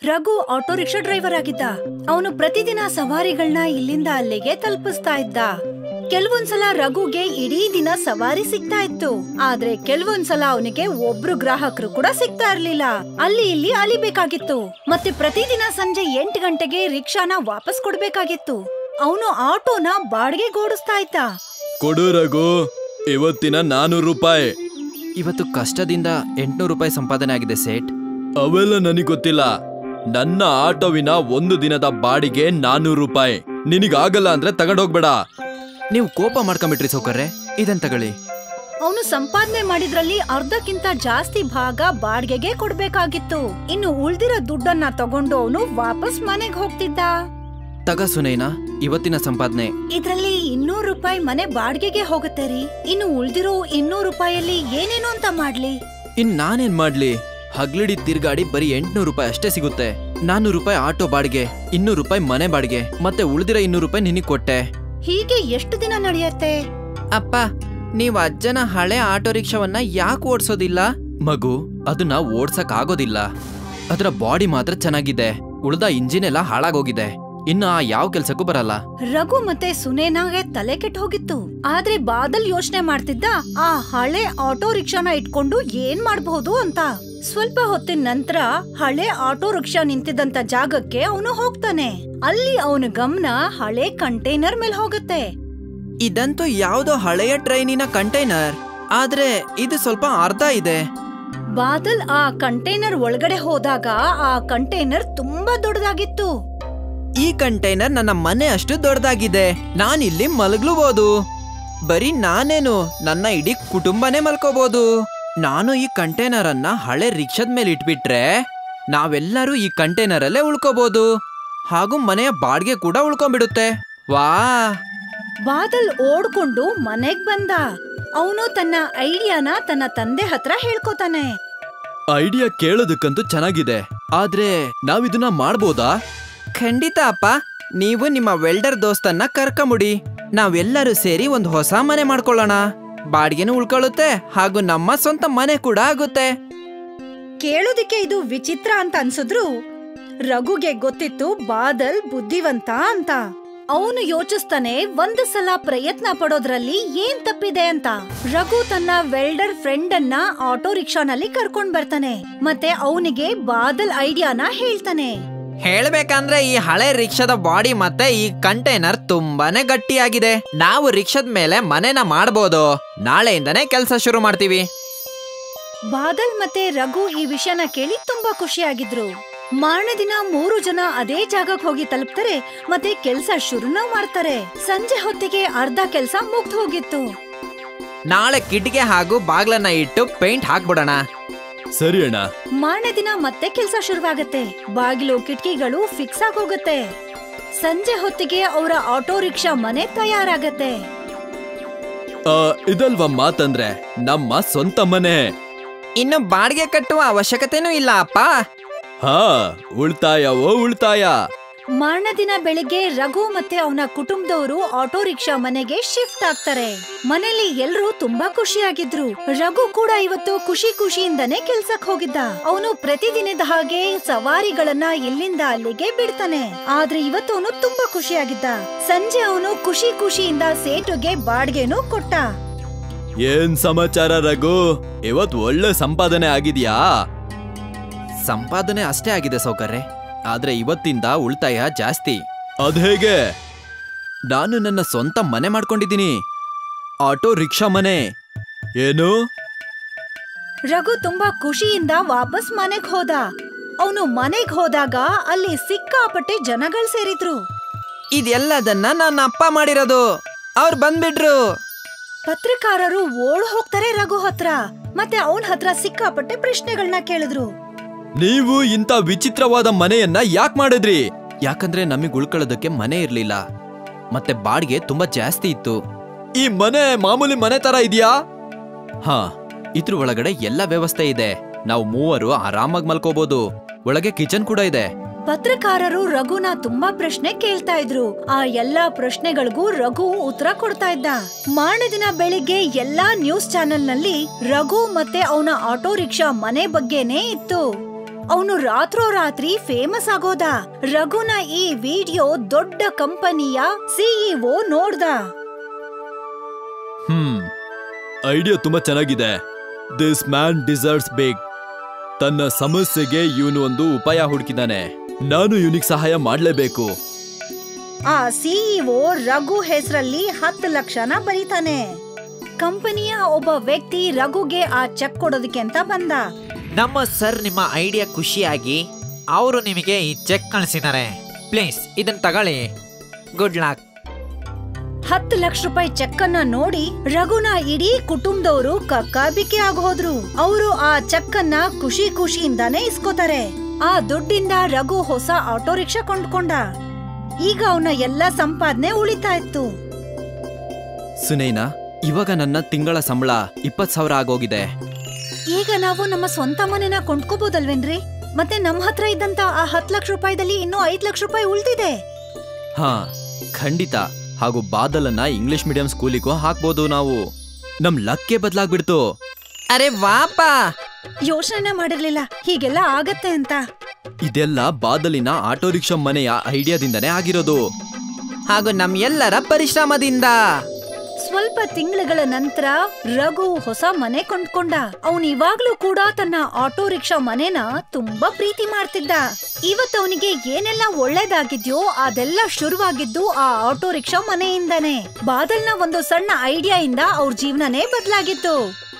Raghu auto rickshaw driver ಆಗಿದ್ದ ಅವನು ಪ್ರತಿದಿನ ಸವಾರಿಗಳನ್ನ ಇಲ್ಲಿಂದ ಅಲ್ಲಿಗೆ ತಲುಪಿಸ್ತಾ ಇದ್ದ ಕೆಲವೊಂದ್ಸಲ ರಘುಗೆ ಇಡೀ ದಿನ ಸವಾರಿ ಸಿಗ್ತಾ ಇತ್ತು ಆದ್ರೆ ಕೆಲವೊಂದ್ಸಲ ಅವನಿಗೆ ಒಬ್ರು ಗ್ರಾಹಕರು ಕೂಡ ಸಿಗ್ತಾ ಇರ್ಲಿಲ್ಲ ಅಲ್ಲಿ ಇಲ್ಲಿ ಅಲಿಬೇಕಾಗಿತ್ತು ಮತ್ತೆ ಪ್ರತಿದಿನ ಸಂಜೆ ಎಂಟು ಗಂಟೆಗೆ ರಿಕ್ಷಾನ ವಾಪಸ್ ಕೊಡ್ಬೇಕಾಗಿತ್ತು ಅವನು ಆಟೋನ ಬಾಡಿಗೆ ಓಡಿಸ್ತಾ ಇದ್ದ ಕೊಡು ರಘು ಇವತ್ತಿನ ನಾನೂರು ರೂಪಾಯಿ ಇವತ್ತು ಕಷ್ಟದಿಂದ ಎಂಟ್ನೂರು ರೂಪಾಯಿ ಸಂಪಾದನೆ ಆಗಿದೆ ಸೇಟ್ ಅವೆಲ್ಲ ನನಗೆ ಗೊತ್ತಿಲ್ಲ ನನ್ನ ಆಟೋವಿನ ಒಂದು ದಿನದ ಬಾಡಿಗೆ ನಾನೂರು ರೂಪಾಯಿ ನಿನಗಾಗಲ್ಲ ಅಂದ್ರೆ ತಗೊಂಡೋಗ್ಬೇಡ ನೀವು ಕೋಪ ಮಾಡ್ಕೊಂಬಿಟ್ರಿ ಸೌಕರ್ರೆ ಇದನ್ ತಗೊಳ್ಳಿ ಅವನು ಸಂಪಾದನೆ ಮಾಡಿದ್ರಲ್ಲಿ ಅರ್ಧಕ್ಕಿಂತ ಜಾಸ್ತಿ ಭಾಗ ಬಾಡಿಗೆಗೆ ಕೊಡ್ಬೇಕಾಗಿತ್ತು ಇನ್ನು ಉಳ್ದಿರೋ ದುಡ್ಡನ್ನ ತಗೊಂಡು ಅವನು ವಾಪಸ್ ಮನೆಗ್ ಹೋಗ್ತಿದ್ದ ತಗ ಸುನೈನಾ ಇವತ್ತಿನ ಸಂಪಾದನೆ ಇದ್ರಲ್ಲಿ ಇನ್ನೂರು ರೂಪಾಯಿ ಮನೆ ಬಾಡಿಗೆಗೆ ಹೋಗುತ್ತೆ ರೀ ಇನ್ನು ಉಳ್ದಿರೋ ಇನ್ನೂರು ರೂಪಾಯಲ್ಲಿ ಏನೇನು ಅಂತ ಮಾಡ್ಲಿ ಇನ್ ನಾನೇನ್ ಮಾಡ್ಲಿ ಹಗ್ಲಿಡಿ ತಿರ್ಗಾಡಿ ಬರೀ ಎಂಟ್ನೂರು ರೂಪಾಯಿ ಅಷ್ಟೇ ಸಿಗುತ್ತೆ ನಾನ್ನೂರು ರೂಪಾಯಿ ಆಟೋ ಬಾಡಿಗೆ ಇನ್ನೂರು ರೂಪಾಯಿ ಮನೆ ಬಾಡಿಗೆ ಮತ್ತೆ ಉಳಿದಿರೋ ಇನ್ನೂರು ರೂಪಾಯಿ ನಿನಗ್ ಕೊಟ್ಟೆ ಹೀಗೆ ಎಷ್ಟು ದಿನ ನಡೆಯತ್ತೆ ಅಪ್ಪ ನೀವ್ ಅಜ್ಜನ ಹಳೆ ಆಟೋ ರಿಕ್ಷಾವನ್ನ ಯಾಕೆ ಓಡ್ಸೋದಿಲ್ಲ ಮಗು ಅದನ್ನ ಓಡ್ಸಕ್ ಆಗೋದಿಲ್ಲ ಅದರ ಬಾಡಿ ಮಾತ್ರ ಚೆನ್ನಾಗಿದೆ ಉಳ್ದ ಇಂಜಿನ್ ಎಲ್ಲ ಹಾಳಾಗೋಗಿದೆ ಇನ್ನು ಆ ಯಾವ ಕೆಲ್ಸಕ್ಕೂ ಬರಲ್ಲ ರಘು ಮತ್ತೆ ಸುನೇನಾಗೆ ತಲೆ ಕೆಟ್ಟ ಹೋಗಿತ್ತು ಆದ್ರೆ ಬಾದಲ್ ಯೋಚನೆ ಮಾಡ್ತಿದ್ದ ಆ ಹಳೆ ಆಟೋ ರಿಕ್ಷಾನ ಇಟ್ಕೊಂಡು ಏನ್ ಮಾಡ್ಬಹುದು ಅಂತ ಸ್ವಲ್ಪ ಹೊತ್ತಿನ ನಂತರ ಹಳೆ ಆಟೋ ರಿಕ್ಷಾ ನಿಂತಿದ್ದಂತ ಜಾಗಕ್ಕೆ ಅವನು ಹೋಗ್ತಾನೆ ಅಲ್ಲಿ ಅವನ ಗಮನ ಹಳೆ ಕಂಟೈನರ್ ಮೇಲೆ ಹೋಗುತ್ತೆ ಇದಂತೂ ಯಾವ್ದೋ ಹಳೆಯ ಟ್ರೈನಿನ ಕಂಟೈನರ್ ಆದ್ರೆ ಇದು ಸ್ವಲ್ಪ ಅರ್ಧ ಇದೆ ಬಾದಲ್ ಆ ಕಂಟೈನರ್ ಒಳಗಡೆ ಹೋದಾಗ ಆ ಕಂಟೈನರ್ ತುಂಬಾ ದೊಡ್ಡದಾಗಿತ್ತು ಈ ಕಂಟೈನರ್ ನನ್ನ ಮನೆ ಅಷ್ಟು ದೊಡ್ಡದಾಗಿದೆ ನಾನಿಲ್ಲಿ ಮಲಗ್ಲೂಬಹುದು ಬರೀ ನಾನೇನು ನನ್ನ ಇಡೀ ಕುಟುಂಬನೇ ಮಲ್ಕೋಬಹುದು ನಾನು ಈ ಕಂಟೈನರ್ ಅನ್ನ ಹಳೆ ರಿಕ್ಷಾದ ಮೇಲೆ ಇಟ್ಬಿಟ್ರೆ ನಾವೆಲ್ಲರೂ ಈ ಕಂಟೈನರ್ ಅಲ್ಲೇ ಉಳ್ಕೋಬಹುದು ಹಾಗೂ ಮನೆಯ ಬಾಡಿಗೆ ಕೂಡ ಉಳ್ಕೊಂಡ್ಬಿಡುತ್ತೆ ವಾ ಬಾದಲ್ ಓಡ್ಕೊಂಡು ಮನೆಗ್ ಬಂದ ಅವನು ತನ್ನ ಐಡಿಯಾನ ತನ್ನ ತಂದೆ ಹತ್ರ ಹೇಳ್ಕೊತಾನೆ ಐಡಿಯಾ ಕೇಳೋದಕ್ಕಂತೂ ಚೆನ್ನಾಗಿದೆ ಆದ್ರೆ ನಾವಿದನ್ನ ಮಾಡ್ಬೋದಾ ಖಂಡಿತ ಅಪ್ಪ ನೀವು ನಿಮ್ಮ ವೆಲ್ಡರ್ ದೋಸ್ತನ್ನ ಕರ್ಕೊಂಬಿಡಿ ನಾವೆಲ್ಲರೂ ಸೇರಿ ಒಂದು ಹೊಸ ಮನೆ ಮಾಡ್ಕೊಳ್ಳೋಣ ಬಾಡಿಗೆನೂ ಉಳ್ಕೊಳ್ಳುತ್ತೆ ಹಾಗೂ ನಮ್ಮ ಸ್ವಂತ ಮನೆ ಕೂಡ ಆಗುತ್ತೆ ಕೇಳೋದಿಕ್ಕೆ ಇದು ವಿಚಿತ್ರ ಅಂತ ಅನ್ಸಿದ್ರು ರಘುಗೆ ಗೊತ್ತಿತ್ತು ಬಾದಲ್ ಬುದ್ಧಿವಂತ ಅಂತ ಅವನು ಯೋಚಿಸ್ತಾನೆ ಒಂದು ಸಲ ಪ್ರಯತ್ನ ಪಡೋದ್ರಲ್ಲಿ ಏನ್ ತಪ್ಪಿದೆ ಅಂತ ರಘು ತನ್ನ ವೆಲ್ಡರ್ ಫ್ರೆಂಡ್ ಅನ್ನ ಆಟೋ ರಿಕ್ಷಾನಲ್ಲಿ ಕರ್ಕೊಂಡ್ ಬರ್ತಾನೆ ಮತ್ತೆ ಅವನಿಗೆ ಬಾದಲ್ ಐಡಿಯಾನ ಹೇಳ್ತಾನೆ ಹೇಳ್ಬೇಕಂದ್ರೆ ಈ ಹಳೆ ರಿಕ್ಷಾದ ಬಾಡಿ ಮತ್ತೆ ಈ ಕಂಟೈನರ್ ತುಂಬಾನೇ ಗಟ್ಟಿಯಾಗಿದೆ ನಾವು ರಿಕ್ಷಾದ ಮೇಲೆ ಮನೆನ ಮಾಡ್ಬೋದು ನಾಳೆಯಿಂದನೇ ಕೆಲಸ ಶುರು ಮಾಡ್ತೀವಿ ಬಾದಲ್ ಮತ್ತೆ ರಘು ಈ ವಿಷಯನ ಕೇಳಿ ತುಂಬಾ ಖುಷಿಯಾಗಿದ್ರು ಮಾರನೇ ದಿನ ಮೂರು ಜನ ಅದೇ ಜಾಗಕ್ಕೆ ಹೋಗಿ ತಲುಪ್ತಾರೆ ಮತ್ತೆ ಕೆಲ್ಸ ಶುರುನೂ ಮಾಡ್ತಾರೆ ಸಂಜೆ ಹೊತ್ತಿಗೆ ಅರ್ಧ ಕೆಲ್ಸ ಮುಗ್ದು ಹೋಗಿತ್ತು ನಾಳೆ ಕಿಟಿಕೆ ಹಾಗೂ ಬಾಗ್ಲನ್ನ ಇಟ್ಟು ಪೇಂಟ್ ಹಾಕ್ಬಿಡೋಣ ಸರಿ ಅಣ್ಣ ಮಾರನೇ ದಿನ ಮತ್ತೆ ಕೆಲ್ಸ ಶುರುವಾಗತ್ತೆ ಬಾಗಿಲು ಕಿಟಕಿಗಳು ಫಿಕ್ಸ್ ಆಗಿ ಹೋಗುತ್ತೆ ಸಂಜೆ ಹೊತ್ತಿಗೆ ಅವರ ಆಟೋ ರಿಕ್ಷಾ ಮನೆ ತಯಾರಾಗತ್ತೆ ಆ, ಇದಲ್ವಾ ಮಾತಂದ್ರೆ ನಮ್ಮ ಸ್ವಂತ ಮನೆ ಇನ್ನು ಬಾಡಿಗೆ ಕಟ್ಟುವ ಅವಶ್ಯಕತೆನೂ ಇಲ್ಲ ಅಪ್ಪ ಹಾ ಉಳ್ತಾಯವೋ ಉಳ್ತಾಯ ಮಾರನೇ ದಿನ ಬೆಳಿಗ್ಗೆ ರಘು ಮತ್ತೆ ಅವನ ಕುಟುಂಬದವರು ಆಟೋ ರಿಕ್ಷಾ ಮನೆಗೆ ಶಿಫ್ಟ್ ಆಗ್ತಾರೆ ಮನೇಲಿ ಎಲ್ರೂ ತುಂಬಾ ಖುಷಿಯಾಗಿದ್ರು ರಘು ಕೂಡ ಇವತ್ತು ಖುಷಿ ಖುಷಿಯಿಂದನೇ ಕೆಲ್ಸಕ್ ಹೋಗಿದ್ದ ಅವನು ಪ್ರತಿದಿನದ ಹಾಗೆ ಸವಾರಿಗಳನ್ನ ಇಲ್ಲಿಂದ ಅಲ್ಲಿಗೆ ಬಿಡ್ತಾನೆ ಆದ್ರೆ ಇವತ್ತು ಅವನು ತುಂಬಾ ಖುಷಿಯಾಗಿದ್ದ ಸಂಜೆ ಅವನು ಖುಷಿ ಖುಷಿಯಿಂದ ಸೇಟುಗೆ ಬಾಡ್ಗೆನೂ ಕೊಟ್ಟ ಏನ್ ಸಮಾಚಾರ ರಘು ಇವತ್ ಒಳ್ಳೆ ಸಂಪಾದನೆ ಆಗಿದ್ಯಾ ಸಂಪಾದನೆ ಅಷ್ಟೇ ಆಗಿದೆ ಸೌಕರ್ಯ ಆದ್ರೆ ಇವತ್ತಿಂದ ಉಳಿತಾಯ ಜಾಸ್ತಿ ಅದ್ಹೇಗೆ ನಾನು ನನ್ನ ಸ್ವಂತ ಮನೆ ಮಾಡ್ಕೊಂಡಿದ್ದೀನಿ ಆಟೋ ರಿಕ್ಷಾ ಮನೆ ಏನು ರಘು ತುಂಬಾ ಖುಷಿಯಿಂದ ವಾಪಸ್ ಮನೆಗ್ ಹೋದ ಅವನು ಮನೆಗ್ ಹೋದಾಗ ಅಲ್ಲಿ ಸಿಕ್ಕಾಪಟ್ಟೆ ಜನಗಳು ಸೇರಿದ್ರು ಇದೆಲ್ಲದನ್ನ ನನ್ನ ಅಪ್ಪ ಮಾಡಿರೋದು ಅವ್ರು ಬಂದ್ಬಿಟ್ರು ಪತ್ರಕಾರರು ಓಡ್ ಹೋಗ್ತಾರೆ ರಘು ಹತ್ರ ಮತ್ತೆ ಅವನ್ ಹತ್ರ ಸಿಕ್ಕಾಪಟ್ಟೆ ಪ್ರಶ್ನೆಗಳನ್ನ ಕೇಳಿದ್ರು ನೀವು ಇಂಥ ವಿಚಿತ್ರವಾದ ಮನೆಯನ್ನ ಯಾಕ್ ಮಾಡಿದ್ರಿ ಯಾಕಂದ್ರೆ ನಮಗೆ ಉಳ್ಕೊಳ್ಳೋದಕ್ಕೆ ಮನೆ ಇರ್ಲಿಲ್ಲ ಮತ್ತೆ ಬಾಡಿಗೆ ತುಂಬಾ ಜಾಸ್ತಿ ಇತ್ತು ಈ ಮನೆ ಮಾಮೂಲಿ ಮನೆ ತರ ಇದೆಯಾ ಹಾ ಇದ್ರ ಒಳಗಡೆ ಎಲ್ಲ ವ್ಯವಸ್ಥೆ ಇದೆ ನಾವು ಮೂವರು ಆರಾಮಾಗಿ ಮಲ್ಕೋಬಹುದು ಒಳಗೆ ಕಿಚನ್ ಕೂಡ ಇದೆ ಪತ್ರಕಾರರು ರಘುನ ತುಂಬಾ ಪ್ರಶ್ನೆ ಕೇಳ್ತಾ ಇದ್ರು ಆ ಎಲ್ಲಾ ಪ್ರಶ್ನೆಗಳಿಗೂ ರಘು ಉತ್ತರ ಕೊಡ್ತಾ ಇದ್ದ ಮಾರನೇ ದಿನ ಬೆಳಿಗ್ಗೆ ಎಲ್ಲಾ ನ್ಯೂಸ್ ಚಾನೆಲ್ ನಲ್ಲಿ ರಘು ಮತ್ತೆ ಅವನ ಆಟೋ ರಿಕ್ಷಾ ಮನೆ ಬಗ್ಗೆನೇ ಇತ್ತು ಅವನು ರಾತ್ರೋರಾತ್ರಿ ಫೇಮಸ್ ಆಗೋದ ರಘುನ ಈ ವಿಡಿಯೋ ದೊಡ್ಡ ಕಂಪನಿಯ ಸಿಇಒ ನೋಡ್ದ ಹ್ಮ್ ಐಡಿಯಾ ತುಂಬಾ ಚೆನ್ನಾಗಿದೆ ದಿಸ್ ಮ್ಯಾನ್ ಡಿಸರ್ಟ್ಸ್ ಬೇಕ್ ತನ್ನ ಸಮಸ್ಯೆಗೆ ಇವನು ಒಂದು ಉಪಾಯ ಹುಡುಕಿದಾನೆ ನಾನು ಇವನಿಗೆ ಸಹಾಯ ಮಾಡ್ಲೇಬೇಕು ಆ ಸಿಇಒ ರಘು ಹೆಸರಲ್ಲಿ ಹತ್ತು ಲಕ್ಷನ ಬರೀತಾನೆ ಕಂಪನಿಯ ಒಬ್ಬ ವ್ಯಕ್ತಿ ರಘುಗೆ ಆ ಚೆಕ್ ಕೊಡೋದಕ್ಕೆ ಅಂತ ಬಂದ ನಮ್ಮ ಸರ್ ನಿಮ್ಮ ಐಡಿಯಾ ಖುಷಿಯಾಗಿ ಅವರು ನಿಮಗೆ ಈ ಚೆಕ್ ಕಳಿಸಿದ್ದಾರೆ ಪ್ಲೀಸ್ ಇದನ್ನ ತಗೊಳ್ಳಿ ಗುಡ್ ಲಕ್ ಹತ್ತು ಲಕ್ಷ ರೂಪಾಯಿ ಚೆಕ್ ಅನ್ನ ನೋಡಿ ರಘುನ ಇಡೀ ಕುಟುಂಬದವರು ಕಕ್ಕಾಬಿಕ್ಕಿ ಆಗೋದ್ರು ಅವರು ಆ ಚೆಕ್ ಅನ್ನ ಖುಷಿ ಖುಷಿಯಿಂದಾನೇ ಇಸ್ಕೋತಾರೆ ಆ ದುಡ್ಡಿಂದ ರಘು ಹೊಸ ಆಟೋ ರಿಕ್ಷಾ ಕೊಂಡ್ಕೊಂಡ ಈಗ ಅವನ ಎಲ್ಲ ಸಂಪಾದನೆ ಉಳಿತಾ ಇತ್ತು ಸುನೈನಾ ಇವಾಗ ನನ್ನ ತಿಂಗಳ ಸಂಬಳ ಇಪ್ಪತ್ ಸಾವಿರ ಆಗೋಗಿದೆ ಈಗ ನಾವು ನಮ್ಮ ಸ್ವಂತ ಮನೆನ ಕೊಂಡ್ಕೋಬಹುದಲ್ವೇನ್ರಿ ಮತ್ತೆ ನಮ್ ಹತ್ರ ಇದ್ದಂತ ಆ ಹತ್ ಲಕ್ಷ ರೂಪಾಯಿದಲ್ಲಿ ಇನ್ನೂ ಐದ್ ಲಕ್ಷ ರೂಪಾಯಿ ಉಳ್ದಿದೆ ಹಾ ಖಂಡಿತ ಹಾಗೂ ಬಾದಲನ್ನ ಇಂಗ್ಲಿಷ್ ಮೀಡಿಯಂ ಸ್ಕೂಲಿಗೂ ಹಾಕ್ಬೋದು ನಾವು ನಮ್ ಲಕ್ಕೆ ಬದಲಾಗ್ಬಿಡ್ತು ಅರೆ ವಾಪಾ ಯೋಚನೆ ಮಾಡಿರ್ಲಿಲ್ಲ ಹೀಗೆಲ್ಲ ಆಗತ್ತೆ ಅಂತ ಇದೆಲ್ಲ ಬಾದಲಿನ ಆಟೋ ರಿಕ್ಷಾ ಮನೆಯ ಐಡಿಯಾದಿಂದನೇ ಆಗಿರೋದು ಹಾಗೂ ನಮ್ ಎಲ್ಲರ ಪರಿಶ್ರಮದಿಂದ ಸ್ವಲ್ಪ ತಿಂಗಳುಗಳ ನಂತರ ರಘು ಹೊಸ ಮನೆ ಕೊಂಡ್ಕೊಂಡ ಅವನ್ ಇವಾಗ್ಲೂ ಕೂಡ ತನ್ನ ಆಟೋ ರಿಕ್ಷಾ ಮನೆನ ತುಂಬಾ ಪ್ರೀತಿ ಮಾಡ್ತಿದ್ದ ಇವತ್ ಅವನಿಗೆ ಏನೆಲ್ಲ ಒಳ್ಳೇದಾಗಿದ್ಯೋ ಅದೆಲ್ಲ ಶುರುವಾಗಿದ್ದು ಆ ಆಟೋ ರಿಕ್ಷಾ ಮನೆಯಿಂದಾನೆ ಬಾದಲ್ನ ಒಂದು ಸಣ್ಣ ಐಡಿಯಾ ಇಂದ ಅವ್ರ ಜೀವನನೇ ಬದಲಾಗಿತ್ತು